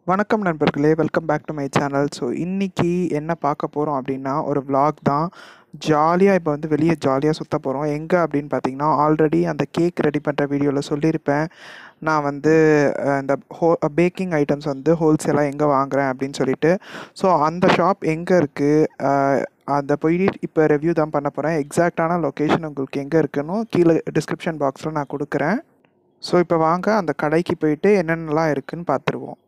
வணக்கம் நண்பர்களே welcome back to my channel so இன்றைக்கி என்ன பார்க்க போகிறோம் அப்படின்னா ஒரு vlog தான் ஜாலியாக இப்போ வந்து வெளியே ஜாலியாக சுற்ற போகிறோம் எங்கே அப்படின்னு பார்த்தீங்கன்னா ஆல்ரெடி அந்த கேக் ரெடி பண்ணுற வீடியோவில் சொல்லியிருப்பேன் நான் வந்து அஹ், இந்த ஹோ பேக்கிங் ஐட்டம்ஸ் வந்து ஹோல்சேலாக எங்கே வாங்குறேன் அப்படின்னு சொல்லிட்டு ஸோ அந்த ஷாப் எங்கே இருக்குது அந்த போய் இப்போ ரிவ்யூ தான் பண்ண போகிறேன் எக்ஸாக்டான லொக்கேஷன் உங்களுக்கு எங்கே இருக்குன்னு கீழே டிஸ்கிரிப்ஷன் பாக்ஸில் நான் கொடுக்குறேன் ஸோ இப்போ வாங்க அந்த கடைக்கு போயிட்டு என்னென்னலாம் இருக்குன்னு பார்த்துருவோம்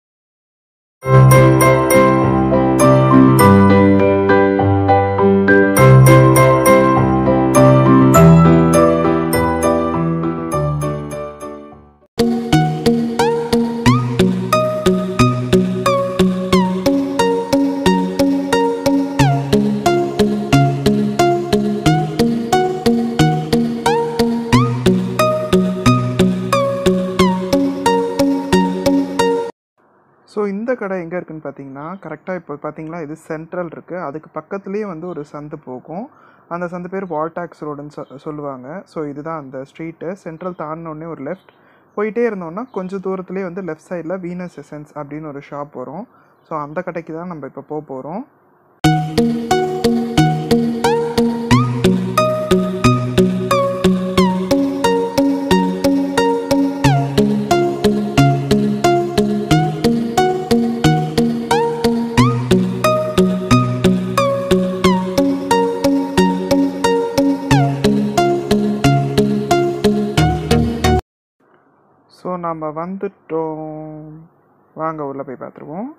ஸோ இந்த கடை எங்கே இருக்குன்னு பார்த்தீங்கன்னா கரெக்டாக இப்போ பார்த்தீங்களா இது சென்ட்ரல் இருக்குது அதுக்கு பக்கத்துலேயே வந்து ஒரு சந்து போகும் அந்த சந்து பேர் வால்டாக்ஸ் ரோடுன்னு சொ சொல்லுவாங்க ஸோ இதுதான் அந்த ஸ்ட்ரீட்டு சென்ட்ரல் தாண்டினோடனே ஒரு லெஃப்ட் போயிட்டே இருந்தோம்னா கொஞ்சம் தூரத்துலேயே வந்து லெஃப்ட் சைடில் வீனஸ் எசன்ஸ் அப்படின்னு ஒரு ஷாப் வரும் ஸோ அந்த கடைக்கு தான் நம்ம இப்போ போக போகிறோம் ஸோ நம்ம வந்துட்டோம் வாங்க உள்ளே போய் பார்த்துருவோம்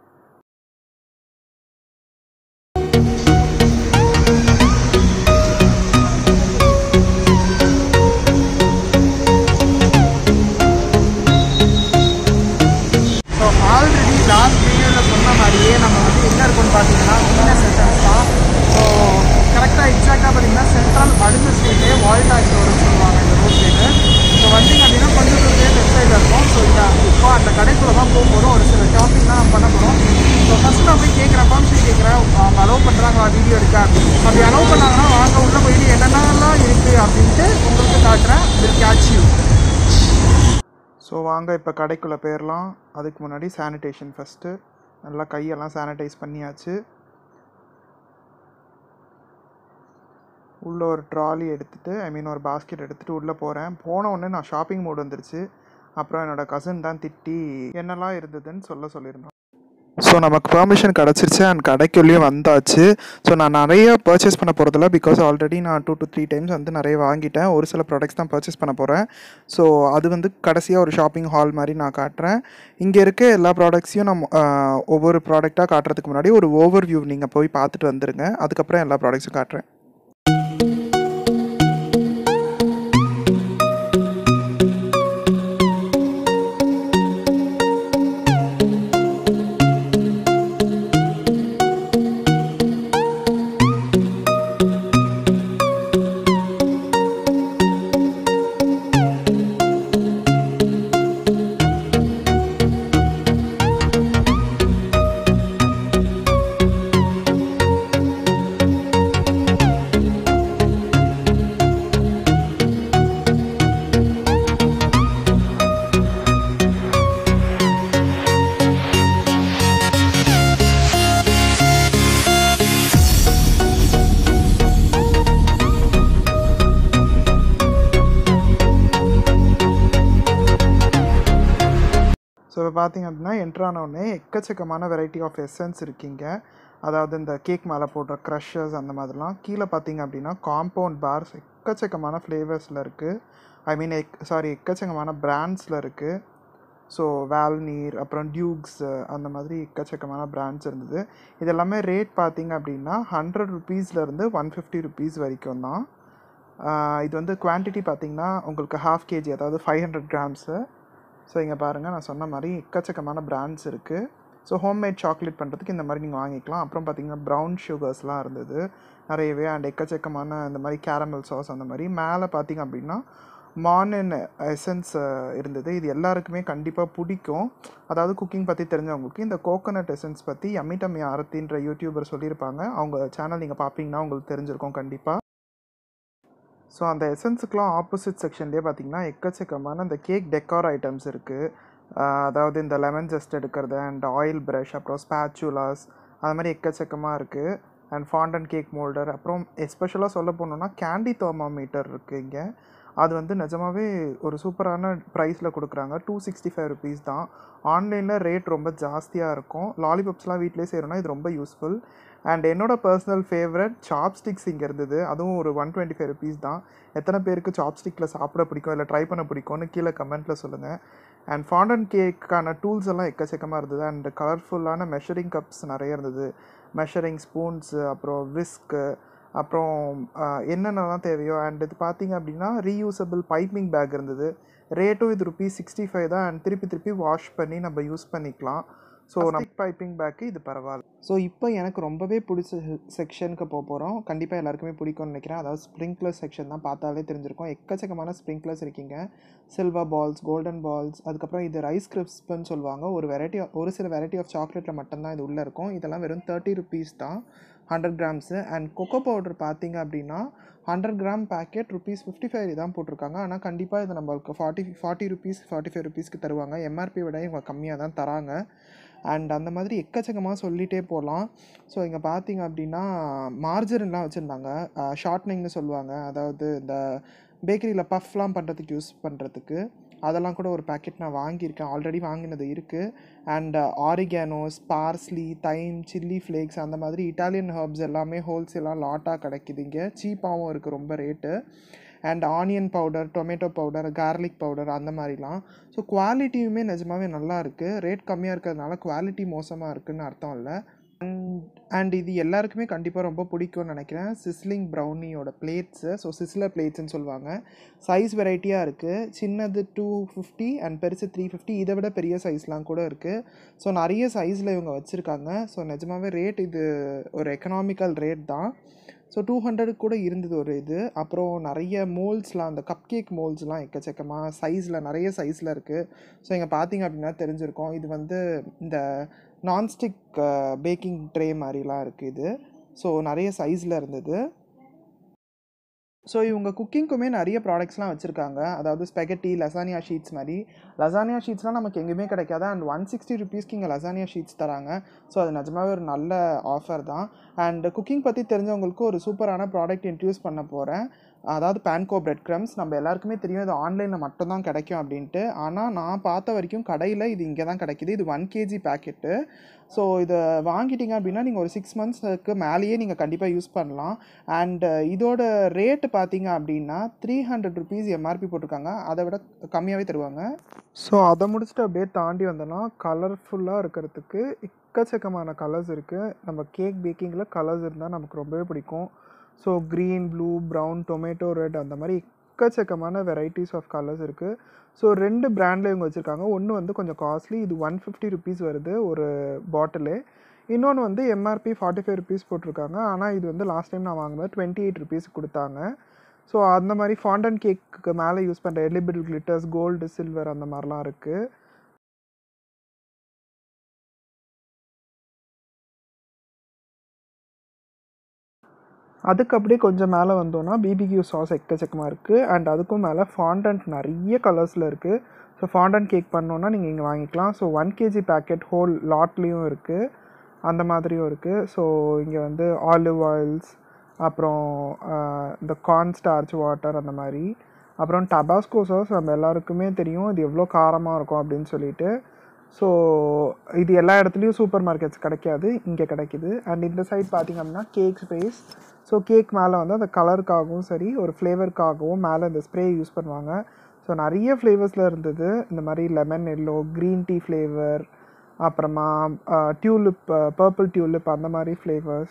ஸோ ஆல்ரெடி லாஸ்ட் வீடியோவில் சொன்ன மாதிரியே நம்ம வந்து எங்கே இருக்கோம்னு பார்த்தீங்கன்னா வீனஸ் எசன்ஸ் தான் ஸோ கரெக்டாக எக்ஸாக்டாக பார்த்தீங்கன்னா சென்ட்ரல் அடுத்த ஸ்ட்ரீட்லேயே வால்டாக் ரோடுன்னு சொல்லுவாங்க இந்த ரோட் சைடு ஸோ வந்தீங்க அப்படின்னா கொஞ்சம் தூரத்துலேயே லெஃப்ட் சைடில் இருக்கும் ஸோ இந்த இப்போ அந்த கடைக்குள்ளே தான் போக போகிறோம் ஒரு சில ஷாப்பிங் தான் நம்ம பண்ண போகிறோம் ஸோ ஃபஸ்ட் நான் போய் கேட்குறேன் பர்மிஷன் கேட்குறேன் அவங்க அலோவ் பண்ணுறாங்களா வீடியோ எடுக்க அப்படி அலோவ் பண்ணாங்கன்னா வாங்க உள்ளே போயிட்டு என்னென்னலாம் இருக்குது அப்படின்ட்டு உங்களுக்கு காட்டுறேன் வில் கேட்ச் யூ ஸோ வாங்க இப்போ கடைக்குள்ளே போயிடலாம் அதுக்கு முன்னாடி சானிடேஷன் ஃபஸ்ட்டு நல்லா கையெல்லாம் சானிடைஸ் பண்ணியாச்சு உள்ளே ஒரு ட்ராலி எடுத்துகிட்டு ஐ மீன் ஒரு பாஸ்கெட் எடுத்துகிட்டு உள்ளே போகிறேன் போன உடனே நான் ஷாப்பிங் மோட் வந்துருச்சு அப்புறம் என்னோடய கசின் தான் திட்டி என்னெல்லாம் இருந்ததுன்னு சொல்ல சொல்லியிருந்தான் ஸோ நமக்கு பெர்மிஷன் கிடச்சிருச்சு அண்ட் கடைக்குள்ளேயும் வந்தாச்சு ஸோ நான் நிறைய பர்ச்சேஸ் பண்ண போகிறதில்ல பிகாஸ் ஆல்ரெடி நான் டூ டு த்ரீ டைம்ஸ் வந்து நிறைய வாங்கிட்டேன் ஒரு சில ப்ராடக்ட்ஸ் தான் பர்ச்சேஸ் பண்ண போகிறேன் ஸோ அது வந்து கடைசியாக ஒரு ஷாப்பிங் ஹால் மாதிரி நான் காட்டுறேன் இங்கே இருக்க எல்லா ப்ராடக்ட்ஸையும் நம்ம ஆஹ், ஒவ்வொரு ப்ராடக்டாக காட்டுறதுக்கு முன்னாடி ஒரு ஓவர் வியூ நீங்கள் போய் பார்த்துட்டு வந்துடுங்க அதுக்கப்புறம் எல்லா ப்ராடக்ட்ஸும் காட்டுறேன் ஸோ இப்போ பார்த்தீங்க அப்படின்னா என்ட்ரு உடனே எக்கச்சக்கமான வெரைட்டி ஆஃப் எசன்ஸ் இருக்கீங்க அதாவது இந்த கேக் மேலே போடுற க்ரஷர்ஸ் அந்த மாதிரிலாம் கீழே பார்த்தீங்க அப்படின்னா காம்பவுண்ட் பார்ஸ் எக்கச்சக்கமான ஃப்ளேவர்ஸில் இருக்குது ஐ மீன் எக் சாரி எக்கச்சக்கமான பிராண்ட்ஸில் இருக்குது ஸோ வேல்நீர் அப்புறம் டியூக்ஸ் அந்த மாதிரி எக்கச்சக்கமான பிராண்ட்ஸ் இருந்தது இது எல்லாமே ரேட் பார்த்தீங்க அப்படின்னா ஹண்ட்ரட் ருபீஸ்லேருந்து ஒன் ஃபிஃப்டி ருபீஸ் வரைக்கும் தான் ஆஹ் இது வந்து குவான்டிட்டி பார்த்தீங்கன்னா உங்களுக்கு ஹாஃப் கேஜி அதாவது ஃபைவ் ஹண்ட்ரட் கிராம்ஸு ஸோ இங்கே பாருங்கள் நான் சொன்ன மாதிரி எக்கச்சக்கமான பிராண்ட்ஸ் இருக்குது ஸோ ஹோம்மேட் சாக்லேட் பண்ணுறதுக்கு இந்த மாதிரி நீங்கள் வாங்கிக்கலாம் அப்புறம் பார்த்தீங்கன்னா ப்ரௌன் சுகர்ஸ்லாம் இருந்தது நிறையவே அண்ட் எக்கச்சக்கமான இந்த மாதிரி கேரமல் சாஸ் அந்த மாதிரி மேலே பார்த்தீங்க அப்படின்னா மார்னின் எசன்ஸ் இருந்தது இது எல்லாருக்குமே கண்டிப்பாக பிடிக்கும் அதாவது குக்கிங் பற்றி தெரிஞ்சவங்களுக்கு இந்த கோகோனட் எசன்ஸ் பற்றி யம்மி டம்மி ஆரத்தின்ற யூடியூபர் சொல்லியிருப்பாங்க அவங்க சேனல் நீங்கள் பார்ப்பீங்கன்னா உங்களுக்கு தெரிஞ்சிருக்கும் கண்டிப்பாக ஸோ அந்த எசன்ஸுக்கெலாம் ஆப்போசிட் செக்ஷன்லேயே பார்த்தீங்கன்னா எக்கச்சக்கமான அந்த கேக் டெக்கார் ஐட்டம்ஸ் இருக்குது அதாவது இந்த லெமன் ஜஸ்ட் எடுக்கிறது அண்ட் ஆயில் ப்ரஷ் அப்புறம் ஸ்பேச்சுலாஸ் அது மாதிரி எக்கச்சக்கமாக இருக்குது அண்ட் ஃபாண்டன் கேக் மோல்டர் அப்புறம் எஸ்பெஷலாக சொல்ல போனோம்னா கேண்டி தெர்மாமீட்டர் இருக்குது இங்கே அது வந்து நிஜமாவே ஒரு சூப்பரான ப்ரைஸில் கொடுக்குறாங்க டூ சிக்ஸ்டி ஃபைவ் ருபீஸ் தான் ஆன்லைனில் ரேட் ரொம்ப ஜாஸ்தியாக இருக்கும் லாலிபப்ஸ்லாம் வீட்டிலே செய்கிறோன்னா இது ரொம்ப யூஸ்ஃபுல் அண்ட் என்னோடய பர்சனல் ஃபேவரட் சாப்ஸ்டிக்ஸ் இங்கே இருந்தது அதுவும் ஒரு ஒன் டுவெண்ட்டி ஃபைவ் ருபீஸ் தான் எத்தனை பேருக்கு சாப்ஸ்டிக்கில் சாப்பிட பிடிக்கும் இல்லை ட்ரை பண்ண பிடிக்கும்னு கீழே கமெண்ட்டில் சொல்லுங்கள் அண்ட் ஃபாண்டன் கேக்கான டூல்ஸ் எல்லாம் எக்கச்சக்கமாக இருந்தது அண்ட் கலர்ஃபுல்லான மெஷரிங் கப்ஸ் நிறைய இருந்தது மெஷரிங் ஸ்பூன்ஸு அப்புறம் விஸ்க்கு அப்புறம் என்னென்னலாம் தேவையோ அண்ட் இது பார்த்தீங்க அப்படின்னா ரீயூசபிள் பைப்பிங் பேக் இருந்தது ரேட்டும் இது ருபீஸ் சிக்ஸ்டி ஃபைவ் தான் அண்ட் திருப்பி திருப்பி வாஷ் பண்ணி நம்ம யூஸ் பண்ணிக்கலாம் ஸோ நம்ம பைப்பிங் பேக்கு இது பரவாயில்ல ஸோ இப்போ எனக்கு ரொம்பவே பிடிச்ச செக்ஷனுக்கு போக போகிறோம் கண்டிப்பாக எல்லாருக்குமே பிடிக்கும்னு நினைக்கிறேன் அதாவது ஸ்ப்ரிங்க்லர் செக்ஷன் தான் பார்த்தாலே தெரிஞ்சிருக்கும் எக்கச்சக்கமான ஸ்ப்ரிங்க்லர்ஸ் இருக்கீங்க சில்வர் பால்ஸ் கோல்டன் பால்ஸ் அதுக்கப்புறம் இது ரைஸ் கிரிப்ஸ்ப்னு சொல்லுவாங்க ஒரு வெரைட்டி ஒரு சில வெரைட்டி ஆஃப் சாக்லேட்டில் மட்டும்தான் இது உள்ளே இருக்கும் இதெல்லாம் வெறும் தேர்ட்டி ருபீஸ் தான் hundred grams and cocoa powder பார்த்தீங்க அப்படின்னா hundred gram packet rupees fifty five தான் போட்டிருக்காங்க ஆனால் கண்டிப்பாக இது நம்மளுக்கு forty forty rupees forty five ருபீஸ்க்கு தருவாங்க எம்ஆர்பி விட இவங்க கம்மியாக தான் தராங்க அண்ட் அந்த மாதிரி எக்கச்சக்கமாக சொல்லிகிட்டே போகலாம் ஸோ இங்கே பார்த்தீங்க அப்படின்னா மார்ஜரின்லாம் வச்சுருந்தாங்க ஷார்ட்னிங்னு சொல்லுவாங்க அதாவது இந்த பேக்கரியில் பஃப்லாம் பண்ணுறதுக்கு யூஸ் பண்ணுறதுக்கு அதெல்லாம் கூட ஒரு பேக்கெட் நான் வாங்கியிருக்கேன் ஆல்ரெடி வாங்கினது இருக்குது and oreganos parsley thyme chilli flakes அந்த மாதிரி இட்டாலியன் ஹர்ப்ஸ் எல்லாமே ஹோல்சேலாக லாட்டாக கிடைக்குது இங்கே சீப்பாகவும் இருக்குது ரொம்ப rate and onion powder tomato powder garlic powder அந்த மாதிரிலாம் ஸோ குவாலிட்டியுமே நிஜமாவே நல்லா இருக்குது ரேட் கம்மியாக இருக்கிறதுனால குவாலிட்டி மோசமாக இருக்குதுன்னு அர்த்தம் இல்லை அண்ட் அண்ட் இது எல்லாருக்குமே கண்டிப்பாக ரொம்ப பிடிக்கும்னு நினைக்கிறேன் சிஸ்லிங் ப்ரௌனியோட பிளேட்ஸு ஸோ சிஸ்லர் பிளேட்ஸ்னு சொல்லுவாங்க சைஸ் வெரைட்டியாக இருக்குது சின்னது டூ ஃபிஃப்டி அண்ட் பெருசு த்ரீ ஃபிஃப்டி இதை விட பெரிய சைஸ்லாம் கூட இருக்குது ஸோ நிறைய சைஸில் இவங்க வச்சுருக்காங்க ஸோ நிஜமாவே ரேட் இது ஒரு எக்கனாமிக்கல் ரேட் தான் ஸோ டூ ஹண்ட்ரட் கூட இருந்தது ஒரு இது அப்புறம் நிறைய மோல்ஸ்லாம் அந்த கப் கேக் மோல்ஸ்லாம் எக்கச்சக்கமாக சைஸில் நிறைய சைஸில் இருக்குது ஸோ இங்கே பார்த்தீங்க அப்படின்னா தெரிஞ்சிருக்கோம் இது வந்து இந்த நான்ஸ்டிக் பேக்கிங் ட்ரே மாதிரிலாம் இருக்குது இது ஸோ நிறைய சைஸில் இருந்தது ஸோ இவங்க குக்கிங்க்குமே நிறைய ப்ராடக்ட்ஸ்லாம் வச்சுருக்காங்க அதாவது ஸ்பெகட்டி லசானியா ஷீட்ஸ் மாதிரி லசானியா ஷீட்ஸ்லாம் நமக்கு எங்கேயுமே கிடைக்காது அண்ட் ஒன் சிக்ஸ்டி ருபீஸ்க்கு இங்கே லசானியா ஷீட்ஸ் தராங்க ஸோ அது நிஜமாவே ஒரு நல்ல ஆஃபர் தான் அண்ட் குக்கிங் பற்றி தெரிஞ்சவங்களுக்கு ஒரு சூப்பரான ப்ராடக்ட் இன்ட்ரடியூஸ் பண்ண போகிறேன் அதாவது பேன்கோ பிரெட் க்ரம்ஸ் நம்ம எல்லாருக்குமே தெரியும் இது ஆன்லைனில் மட்டும்தான் கிடைக்கும் அப்படின்ட்டு ஆனால் நான் பார்த்த வரைக்கும் கடையில் இது இங்கே தான் கிடைக்கிது இது ஒன் கேஜி பேக்கெட்டு ஸோ இதை வாங்கிட்டீங்க அப்படின்னா நீங்கள் ஒரு சிக்ஸ் மந்த்ஸ்க்கு மேலேயே நீங்கள் கண்டிப்பாக யூஸ் பண்ணலாம் அண்ட் இதோட ரேட்டு பார்த்தீங்க அப்படின்னா த்ரீ ஹண்ட்ரட் ருபீஸ் எம்ஆர்பி போட்டிருக்காங்க அதை விட கம்மியாகவே தருவாங்க ஸோ அதை முடிச்சுட்டு அப்படியே தாண்டி வந்தோன்னா கலர்ஃபுல்லாக இருக்கிறதுக்கு எக்கச்சக்கமான கலர்ஸ் இருக்குது நம்ம கேக் பேக்கிங்கில் கலர்ஸ் இருந்தால் நமக்கு ரொம்பவே பிடிக்கும் so green blue brown tomato red அந்த மாதிரி எக்கச்சக்கமான வெரைட்டிஸ் ஆஃப் கலர்ஸ் இருக்குது ஸோ ரெண்டு பிராண்டில் இவங்க வச்சுருக்காங்க ஒன்று வந்து கொஞ்சம் காஸ்ட்லி இது ஒன் ஃபிஃப்டி ருபீஸ் வருது ஒரு பாட்டிலு இன்னொன்று வந்து எம்ஆர்பி ஃபார்ட்டி ஃபைவ் ருபீஸ் போட்டிருக்காங்க ஆனால் இது வந்து லாஸ்ட் டைம் நான் வாங்கும்போது டுவெண்ட்டி எயிட் ருபீஸ் கொடுத்தாங்க ஸோ அந்த மாதிரி ஃபாண்டன் கேக்கு மேலே யூஸ் பண்ணுற எலிபிள் கிளிட்டர்ஸ் கோல்டு சில்வர் அந்த மாதிரிலாம் இருக்குது அதுக்கு அப்படியே கொஞ்சம் மேலே வந்தோன்னா பிபிக்யூ சாஸ் எக்கச்சக்கமாக இருக்குது அண்ட் அதுக்கும் மேலே ஃபாண்டன்ட் நிறைய கலர்ஸில் இருக்குது ஸோ ஃபாண்டன்ட் கேக் பண்ணோன்னா நீங்கள் இங்கே வாங்கிக்கலாம் so one KG packet whole லாட்லேயும் இருக்குது அந்த மாதிரியும் இருக்குது ஸோ இங்கே வந்து ஆலிவ் ஆயில்ஸ் அப்புறம் இந்த கார்ன் ஸ்டார்ச் வாட்டர் அந்த மாதிரி அப்புறம் டபாஸ்கோ சாஸ் நம்ம எல்லாருக்குமே தெரியும் இது எவ்வளோ காரமாக இருக்கும் அப்படின்னு சொல்லிட்டு ஸோ இது எல்லா இடத்துலையும் சூப்பர் மார்க்கெட்ஸ் கிடைக்காது இங்கே கிடைக்கிது அண்ட் இந்த சைட் பார்த்திங்க அப்படின்னா கேக் ஸ்பேஸ் ஸோ கேக் மேலே வந்து அந்த கலருக்காகவும் சரி ஒரு ஃப்ளேவருக்காகவும் மேலே இந்த ஸ்ப்ரே யூஸ் பண்ணுவாங்க ஸோ நிறைய ஃப்ளேவர்ஸில் இருந்தது இந்த மாதிரி lemon yellow green tea flavour அப்புறமா டியூலிப் பர்பிள் டியூலிப் அந்த மாதிரி ஃப்ளேவர்ஸ்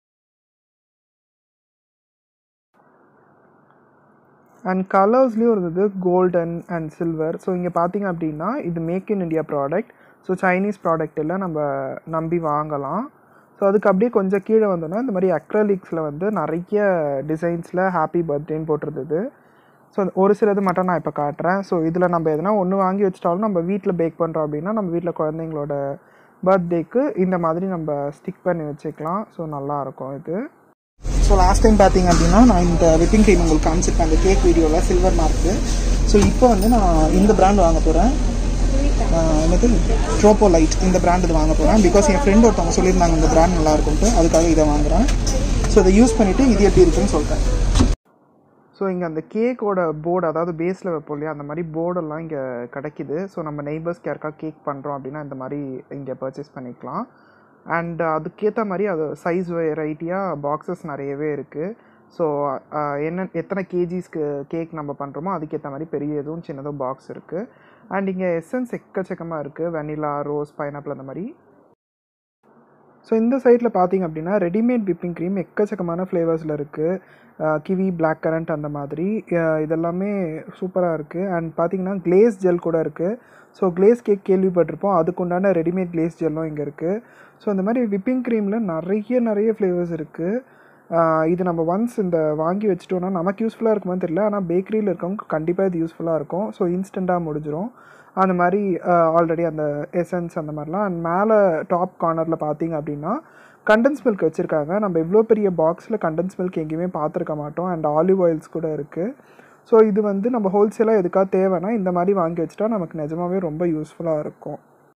அண்ட் கலர்ஸ்லேயும் இருந்தது கோல்டன் அண்ட் சில்வர் ஸோ இங்கே பார்த்தீங்க அப்படின்னா இது make in India product so Chinese product எல்லாம் நம்ம நம்பி வாங்கலாம் ஸோ அதுக்கு அப்படியே கொஞ்சம் கீழே வந்தோன்னா இந்த மாதிரி அக்ரலிக்ஸில் வந்து நிறைய டிசைன்ஸில் ஹாப்பி பர்த்டேன்னு போட்டிருந்தது ஸோ ஒரு சிலது மட்டும் நான் இப்போ காட்டுறேன் ஸோ இதில் நம்ம எதனா ஒன்று வாங்கி வச்சிட்டாலும் நம்ம வீட்டில் பேக் பண்ணுறோம் அப்படின்னா நம்ம வீட்டில் குழந்தைங்களோட பர்த்டேக்கு இந்த மாதிரி நம்ம ஸ்டிக் பண்ணி வச்சுக்கலாம் ஸோ நல்லாயிருக்கும் இது ஸோ லாஸ்ட் டைம் பார்த்தீங்க அப்படின்னா நான் இந்த விப்பிங் க்ரீம் உங்களுக்கு காமிச்சிருப்பேன் அந்த கேக் வீடியோவில் சில்வர் மார்க்கு ஸோ இப்போ வந்து நான் இந்த பிராண்ட் வாங்க போகிறேன் என்னது ட்ரோப்போ லைட் இந்த பிராண்ட் இது வாங்க போகிறேன் பிகாஸ் என் ஃப்ரெண்ட் ஒருத்தவங்க சொல்லியிருந்தாங்க இந்த பிராண்ட் நல்லா இருக்கும்ட்டு அதுக்காக இதை வாங்குறேன் ஸோ இதை யூஸ் பண்ணிவிட்டு இது எப்படி இருக்குன்னு சொல்கிறேன் ஸோ இங்கே அந்த கேக்கோட போர்டு அதாவது பேஸில் வைப்போம் இல்லையா அந்த மாதிரி போர்டெல்லாம் இங்கே கிடைக்கிது ஸோ நம்ம நெய்பர்ஸ்க்கு யாருக்கா கேக் பண்ணுறோம் அப்படின்னா இந்த மாதிரி இங்கே பர்ச்சேஸ் பண்ணிக்கலாம் அண்ட் அதுக்கேற்ற மாதிரி அது சைஸ் வெரைட்டியாக பாக்ஸஸ் நிறையவே இருக்குது ஸோ என்ன எத்தனை கேஜிஸ்க்கு கேக் நம்ம பண்ணுறோமோ அதுக்கேற்ற மாதிரி பெரிய எதுவும் சின்னதும் பாக்ஸ் இருக்குது அண்ட் இங்கே எசன்ஸ் எக்கச்சக்கமாக இருக்குது வெனிலா ரோஸ் பைனாப்பிள் அந்த மாதிரி ஸோ இந்த சைடில் பார்த்தீங்க அப்படின்னா ரெடிமேட் விப்பிங் க்ரீம் எக்கச்சக்கமான ஃப்ளேவர்ஸில் இருக்குது கிவி பிளாக் கரண்ட் அந்த மாதிரி அஹ் இதெல்லாமே சூப்பராக இருக்குது அண்ட் பார்த்தீங்கன்னா கிளேஸ் ஜெல் கூட இருக்குது ஸோ கிளேஸ் கேக் கேள்விப்பட்டிருப்போம் அதுக்குண்டான ரெடிமேட் கிளேஸ் ஜெல்லும் இங்கே இருக்குது ஸோ இந்த மாதிரி விப்பிங் க்ரீமில் நிறைய நிறைய ஃப்ளேவர்ஸ் இருக்குது இது நம்ம ஒன்ஸ் இந்த வாங்கி வச்சிட்டோம்னா நமக்கு யூஸ்ஃபுல்லாக இருக்குமான்னு தெரியல ஆனால் பேக்கரியில் இருக்கவங்க கண்டிப்பாக இது யூஸ்ஃபுல்லாக இருக்கும் ஸோ இன்ஸ்டண்ட்டாக முடிஞ்சிடும் அந்த மாதிரி ஆல்ரெடி அந்த எசன்ஸ் அந்த மாதிரிலாம் அண்ட் மேலே டாப் கார்னரில் பார்த்தீங்க அப்படின்னா கண்டன்ஸ் மில்க் வச்சுருக்காங்க நம்ம இவ்வளோ பெரிய பாக்ஸில் கண்டன்ஸ் மில்க் எங்கேயுமே பார்த்துருக்க மாட்டோம் அண்ட் ஆலிவ் ஆயில்ஸ் கூட இருக்குது ஸோ இது வந்து நம்ம ஹோல்சேலாக எதுக்காக தேவைன்னா இந்த மாதிரி வாங்கி வச்சுட்டா நமக்கு நிஜமாவே ரொம்ப யூஸ்ஃபுல்லாக இருக்கும்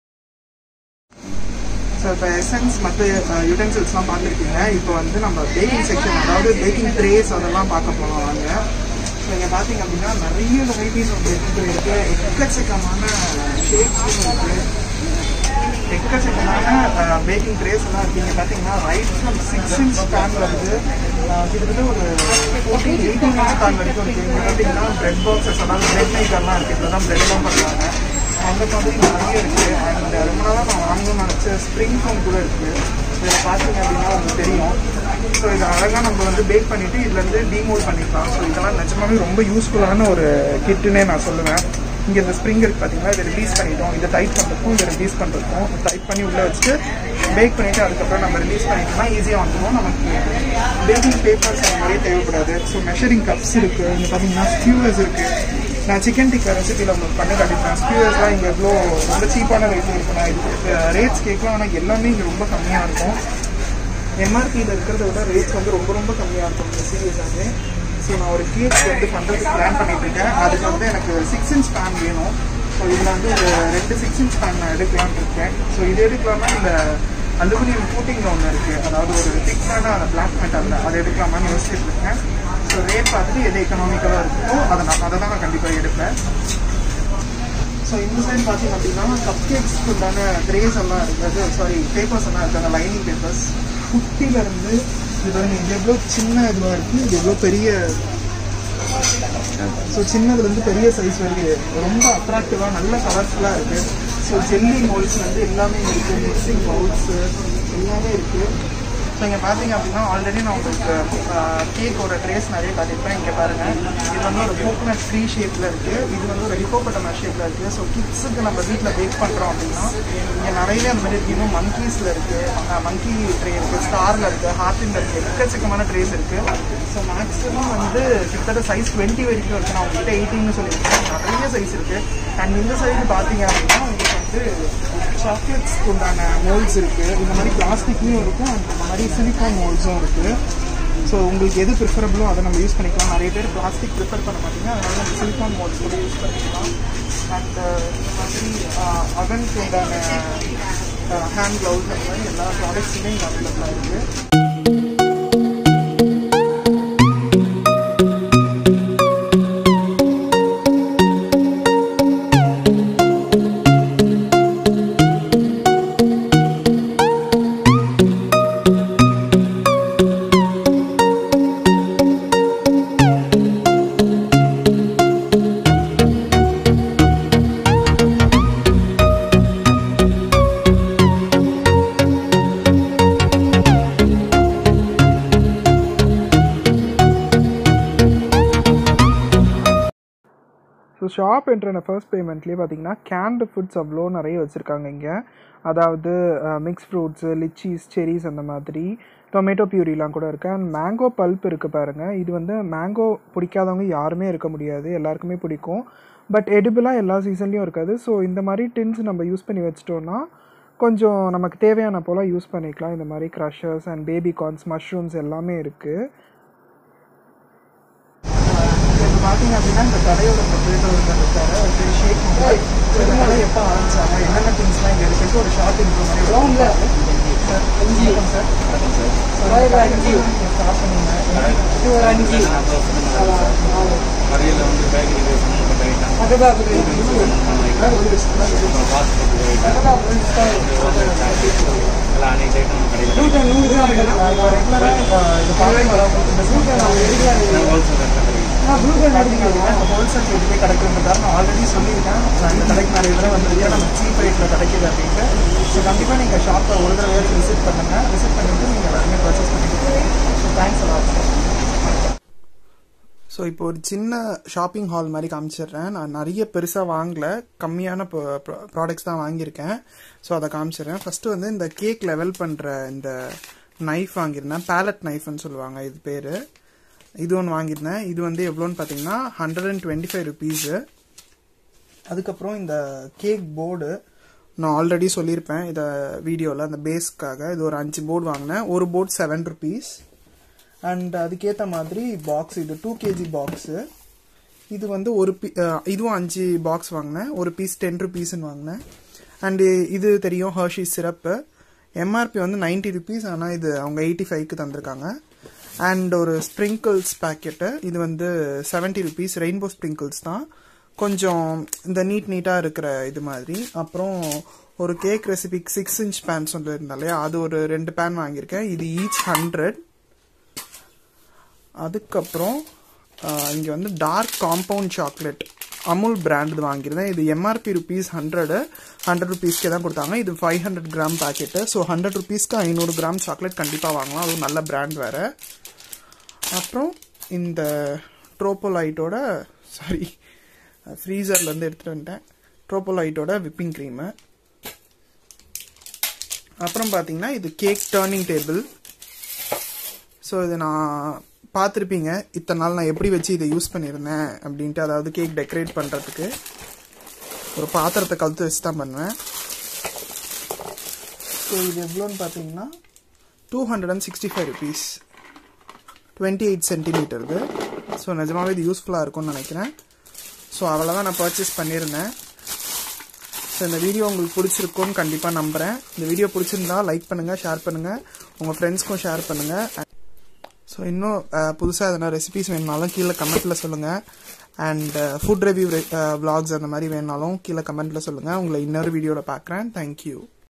ஸோ இப்போ எசன்ஸ் மற்ற யூட்டென்சில்ஸ்லாம் பார்த்துருக்கீங்க இப்போ வந்து நம்ம பேக்கிங் செக்ஷன் அதாவது பேக்கிங் ட்ரேஸ் அதெல்லாம் பார்க்க போகலாம் வாங்க ஸோ இங்கே பார்த்தீங்க அப்படின்னா நிறைய வெரைட்டிஸ் ஆஃப் பேக்கிங் ட்ரே இருக்குது எக்கச்சக்கமான ஷேப்ஸும் இருக்குது எக்கச்சக்கமான பேக்கிங் ட்ரேஸ் எல்லாம் இருக்குது இங்கே பார்த்தீங்கன்னா right from six inch pan வருது அஹ் கிட்டத்தட்ட ஒரு ஃபோர்டீன் எயிட்டீன் இன்ச் பேன் வரைக்கும் இருக்குது இங்கே பார்த்தீங்கன்னா பிரெட் பாக்ஸஸ் அதாவது பிரெட் மேக்கர்லாம் இருக்குது இப்போ தான் பிரெட்லாம் பண்ணுறாங்க அந்த மாதிரி நிறைய இருக்குது அண்ட் ரொம்ப நாளாக நான் வாங்கணும்னு நினச்ச ஸ்ப்ரிங் ஃபோன் கூட இருக்குது இதில் பார்த்தீங்க அப்படின்னா உங்களுக்கு தெரியும் ஸோ இதை அழகாக நம்ம வந்து பேக் பண்ணிவிட்டு இதுலேருந்து டீமோட் பண்ணிக்கலாம் ஸோ இதெல்லாம் நிஜமாவே ரொம்ப யூஸ்ஃபுல்லான ஒரு கிட்டுன்னே நான் சொல்லுவேன் இங்கே இந்த ஸ்ப்ரிங் இருக்குது பார்த்தீங்களா இதை ரிலீஸ் பண்ணிட்டோம் இதை டைட் பண்ணுறதுக்கும் இதை ரிலீஸ் பண்ணுறதுக்கும் டைட் பண்ணி உள்ளே வச்சுட்டு பேக் பண்ணிவிட்டு அதுக்கப்புறம் நம்ம ரிலீஸ் பண்ணிட்டோம்னா ஈஸியாக வந்துடும் நமக்கு பேக்கிங் பேப்பர்ஸ் அந்த மாதிரி தேவைப்படாது ஸோ மெஷரிங் கப்ஸ் இருக்குது இங்கே பார்த்தீங்கன்னா ஸ்கியூவர்ஸ் இருக்குது நான் சிக்கன் டிக்கா ரெசிபியில் உங்களுக்கு பண்ணி காட்டிப்பேன் ஸ்கியூவர்ஸ்லாம் இங்கே எவ்வளோ ரொம்ப சீப்பான ரேட்டில் இருக்கு நான் இது ரேட்ஸ் கேட்கலாம் ஆனால் எல்லாமே இங்கே ரொம்ப கம்மியாக இருக்கும் எம்ஆர்பியில் இருக்கிறத விட ரேட்ஸ் வந்து ரொம்ப ரொம்ப கம்மியாக இருக்கும் இந்த சீரியஸாகவே ஸோ நான் ஒரு கேக் வந்து பண்ணுறதுக்கு பிளான் பண்ணிட்டு இருக்கேன் அதுக்கு வந்து எனக்கு சிக்ஸ் இன்ச் பேன் வேணும் ஸோ இதில் வந்து ஒரு ரெண்டு சிக்ஸ் இன்ச் பேன் நான் எடுக்கலாம்னு இருக்கேன் ஸோ இது எடுக்கலாமா இந்த அலுமினியம் கோட்டிங்கில் ஒன்று இருக்குது அதாவது ஒரு திக்கான அந்த பிளாக் மெட்டலில் அதை எடுக்கலாமான்னு யோசிச்சுட்டு இருக்கேன் ஸோ ரேட் பார்த்துட்டு எது எக்கனாமிக்கலாக இருக்கோ அதை நான் அதை தான் நான் கண்டிப்பாக எடுப்பேன் ஸோ இந்த சைடு பார்த்தீங்க அப்படின்னா கப் கேக்ஸ்க்கு உண்டான ட்ரேஸ் எல்லாம் இருக்குது சாரி பேப்பர்ஸ் எல்லாம் இருக்குது அந்த லைனிங் பேப்பர்ஸ் குட்டியிலேருந்து இது பாருங்க இது எவ்வளோ சின்ன இதுவாக இருக்குது இது எவ்வளோ பெரிய ஸோ சின்னதுலேருந்து பெரிய சைஸ் வரைக்கும் ரொம்ப அட்ராக்டிவாக நல்ல கலர்ஃபுல்லாக இருக்குது ஸோ ஜெல்லி மோல்ஸ் வந்து எல்லாமே இருக்குது மிக்சிங் பவுல்ஸு எல்லாமே இருக்குது ஸோ இங்கே பார்த்தீங்க அப்படின்னா ஆல்ரெடி நான் உங்களுக்கு கேக்கோட ட்ரேஸ் நிறைய காட்டியிருப்பேன் இங்கே பாருங்கள் இது வந்து ஒரு கோகோனட் ஃப்ரீ ஷேப்பில் இருக்குது இது வந்து ஒரு ஹிப்போபட்டமா ஷேப்பில் இருக்குது ஸோ கிட்ஸுக்கு நம்ம வீட்டில் பேக் பண்ணுறோம் அப்படின்னா இங்கே நிறைய அந்த மாதிரி இருக்குது இன்னும் மங்கீஸில் இருக்குது மங்கி ட்ரே இருக்குது ஸ்டாரில் இருக்குது ஹார்ட்டில் இருக்குது எக்கச்சக்கமான ட்ரேஸ் இருக்குது ஸோ மேக்ஸிமம் வந்து கிட்டத்தட்ட சைஸ் டுவெண்ட்டி வரைக்கும் இருக்குது நான் உங்ககிட்ட எயிட்டின்னு சொல்லியிருக்கேன் நிறைய சைஸ் இருக்குது அண்ட் இந்த சைடு பார்த்தீங்க அப்படின்னா உங்களுக்கு வந்து சாக்லேட்ஸ் உண்டான மோல்ஸ் இருக்குது இந்த மாதிரி பிளாஸ்டிக்லேயும் இருக்கும் அண்ட் இந்த மாதிரி சிலிக்கான் மோல்ஸும் இருக்குது ஸோ உங்களுக்கு எது ப்ரிஃபரபிளோ அதை நம்ம யூஸ் பண்ணிக்கலாம் நிறைய பேர் பிளாஸ்டிக் ப்ரிஃபர் பண்ண மாட்டீங்க அதனால நம்ம சிலிக்கான் மோல்ஸ் கூட யூஸ் பண்ணிக்கலாம் அண்ட் இந்த மாதிரி அவனுக்கு உண்டான ஹேண்ட் க்ளவுஸ் அந்த மாதிரி எல்லா ப்ராடக்ட்ஸுமே இங்கே அவைலபிளாக இருக்குது ஸோ ஷாப் என்ட்ரான ஃபர்ஸ்ட் பேமெண்ட்லேயே பார்த்தீங்கன்னா கேண்டு ஃபுட்ஸ் அவ்வளோ நிறைய வச்சுருக்காங்க இங்கே அதாவது மிக்ஸ் ஃப்ரூட்ஸு லிச்சீஸ் செரிஸ் அந்த மாதிரி டொமேட்டோ பியூரிலாம் கூட இருக்குது அண்ட் மேங்கோ பல்ப் இருக்குது பாருங்கள் இது வந்து மேங்கோ பிடிக்காதவங்க யாருமே இருக்க முடியாது எல்லாருக்குமே பிடிக்கும் பட் எடிபிளாக எல்லா சீசன்லேயும் இருக்காது ஸோ இந்த மாதிரி டின்ஸ் நம்ம யூஸ் பண்ணி வச்சிட்டோன்னா கொஞ்சம் நமக்கு தேவையான போல் யூஸ் பண்ணிக்கலாம் இந்த மாதிரி crushers and baby corns mushrooms எல்லாமே இருக்குது இப்போ பார்த்தீங்க அப்படின்னா இந்த கடையோட ப்ரொப்ரேட்டர் ஒருத்தர் இருக்காரு அவர் பேர் ஷேக் முகமது ஸோ இந்த கடை எப்போ ஆரம்பிச்சாங்க என்னென்ன திங்ஸ்லாம் இங்கே இருக்குது ஒரு ஷார்ட் இன்ட்ரோ மாதிரி சார் வணக்கம் சார் ஸ்டார்ட் பண்ணீங்க இது ஒரு அஞ்சு கடையில் வந்து பேக்கரி சம்மந்தப்பட்ட ஐட்டம் அப்புறம் பாஸ்போர்ட் ஐட்டம் எல்லாம் அனைத்து ஐட்டம் கடையில் நூற்றி நூறு கிராம் ரெகுலராக இது பார்த்து வரவங்களுக்கு இந்த சூப்பர் ஹோல்சேல் ஹோல்சேல் ரேட்டுக்கே கிடைக்குன்றதால நான் ஆல்ரெடி சொல்லியிருக்கேன் நான் இந்த கடைக்கு நிறைய தடவை வந்திருக்கேன் நம்ம சீப் ரேட்டில் கிடைக்குது அப்படின்ட்டு ஸோ கண்டிப்பாக நீங்கள் ஷாப்பை ஒரு தடவை விசிட் பண்ணுங்கள் விசிட் பண்ணிவிட்டு நீங்கள் எல்லாத்தையுமே பர்ச்சேஸ் பண்ணிக்கிட்டு ஸோ தேங்க்ஸ் அலாட் ஸோ இப்போ ஒரு சின்ன ஷாப்பிங் ஹால் மாதிரி காமிச்சிடுறேன் நான் நிறைய பெருசாக வாங்கல கம்மியான ப்ராடக்ட்ஸ் தான் வாங்கியிருக்கேன் ஸோ அதை காமிச்சிடுறேன் ஃபஸ்ட்டு வந்து இந்த கேக் லெவல் பண்ணுற இந்த நைஃப் வாங்கியிருந்தேன் பேலட் நைஃப்னு சொல்லுவாங்க இது பேர் இது ஒன்று வாங்கியிருந்தேன் இது வந்து எவ்வளோன்னு பார்த்தீங்கன்னா hundred and twenty five rupees அதுக்கப்புறம் இந்த கேக் போர்டு நான் ஆல்ரெடி சொல்லியிருப்பேன் இதை வீடியோவில் அந்த பேஸ்க்காக இது ஒரு அஞ்சு போர்டு வாங்கினேன் ஒரு போர்டு செவன் ருபீஸ் அண்ட் அதுக்கேற்ற மாதிரி பாக்ஸ் இது டூ கேஜி பாக்ஸு இது வந்து ஒரு பீ இதுவும் அஞ்சு பாக்ஸ் வாங்கினேன் ஒரு பீஸ் டென் ருபீஸ்ன்னு வாங்கினேன் அண்டு இது தெரியும் ஹர்ஷி சிரப்பு எம்ஆர்பி வந்து நைன்ட்டி ருபீஸ் ஆனால் இது அவங்க எயிட்டி ஃபைவ்க்கு தந்திருக்காங்க அண்ட் ஒரு ஸ்ப்ரிங்கிள்ஸ் பேக்கெட்டு இது வந்து செவன்ட்டி ருபீஸ் ரெயின்போ ஸ்ப்ரிங்கிள்ஸ் தான் கொஞ்சம் இந்த நீட் நீட்டாக இருக்கிற இது மாதிரி அப்புறம் ஒரு கேக் ரெசிபிக்கு சிக்ஸ் இன்ச் பேன் சொல்லியிருந்தேன் இல்லையா அது ஒரு ரெண்டு பேன் வாங்கியிருக்கேன் இது ஈச் ஹண்ட்ரட் அதுக்கப்புறம் இங்கே வந்து dark compound chocolate Amul brand வாங்கியிருந்தேன் இது எம்ஆர்பி ருபீஸ் ஹண்ட்ரடு ஹண்ட்ரட் ருபீஸ்க்கே தான் கொடுத்தாங்க இது five hundred gram packet so hundred ருபீஸ்க்கு ஐநூறு கிராம் சாக்லேட் கண்டிப்பாக வாங்கலாம் அதுவும் நல்ல பிராண்ட் வேறு அப்புறம் இந்த ட்ரோப்போலைட்டோட சாரி ஃப்ரீசர்லேருந்து எடுத்துகிட்டு வந்துட்டேன் ட்ரோப்போலைட்டோட விப்பிங் க்ரீமு அப்புறம் பார்த்தீங்கன்னா இது கேக் டர்னிங் டேபிள் ஸோ இது நான் பார்த்துருப்பீங்க இத்தனை நாள் நான் எப்படி வச்சு இதை யூஸ் பண்ணியிருந்தேன் அப்படின்ட்டு அதாவது கேக் டெக்கரேட் பண்ணுறதுக்கு ஒரு பாத்திரத்தை கழுத்து வச்சு தான் பண்ணுவேன் ஸோ இது எவ்வளோன்னு பார்த்தீங்கன்னா two hundred and sixty five rupees twenty eight centimetre இது ஸோ நிஜமாவே இது யூஸ்ஃபுல்லாக இருக்கும்னு நினைக்கிறேன் ஸோ அவ்வளோதான் நான் பர்ச்சேஸ் பண்ணியிருந்தேன் ஸோ இந்த வீடியோ உங்களுக்கு பிடிச்சிருக்கும்னு கண்டிப்பாக நம்புகிறேன் இந்த வீடியோ பிடிச்சிருந்தா லைக் பண்ணுங்கள் ஷேர் பண்ணுங்கள் உங்கள் ஃப்ரெண்ட்ஸ்க்கும் ஷேர் பண்ணுங்கள் ஸோ இன்னும் புதுசாக எதனா ரெசிபிஸ் வேணுனாலும் கீழே கமெண்ட்டில் சொல்லுங்கள் அண்ட் ஃபுட் ரிவ்யூ விளாக்ஸ் அந்த மாதிரி வேணுனாலும் கீழே கமெண்ட்டில் சொல்லுங்கள் உங்களை இன்னொரு வீடியோவில் பார்க்குறேன் தேங்க்யூ